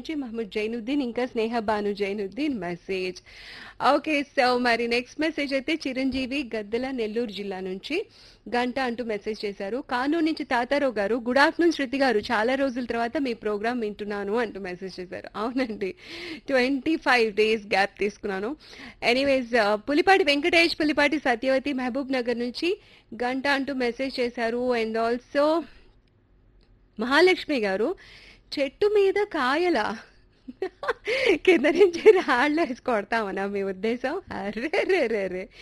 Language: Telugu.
నుంచి మహమ్మద్ జైనుద్దీన్ ఇంకా Sneha Banu Zainuddin message okay so మరి నెక్స్ట్ మెసేజ్ అయితే చిరంజీవి గద్దెల నెల్లూరు జిల్లా నుంచి గంట అంటూ మెసేజ్ చేశారు కానూరు నుంచి తాతారావు గారు గుడ్ ఆఫ్టర్నూన్ శృతి గారు చాలా రోజుల తర్వాత మీ ప్రోగ్రామ్ వింటున్నాను అంటూ మెసేజ్ చేశారు అవునండి ట్వంటీ ఫైవ్ డేస్ గ్యాప్ తీసుకున్నాను ఎనీవేస్ పులిపాటి వెంకటేష్ పులిపాటి సత్యవతి మహబూబ్ నగర్ నుంచి గంట అంటూ మెసేజ్ చేశారు అండ్ ఆల్సో మహాలక్ష్మి గారు చెట్టు మీద కాయల కింద నుంచి రాళ్ళు వేసి కొడతామన్నా మీ ఉద్దేశం అరే రే రే రే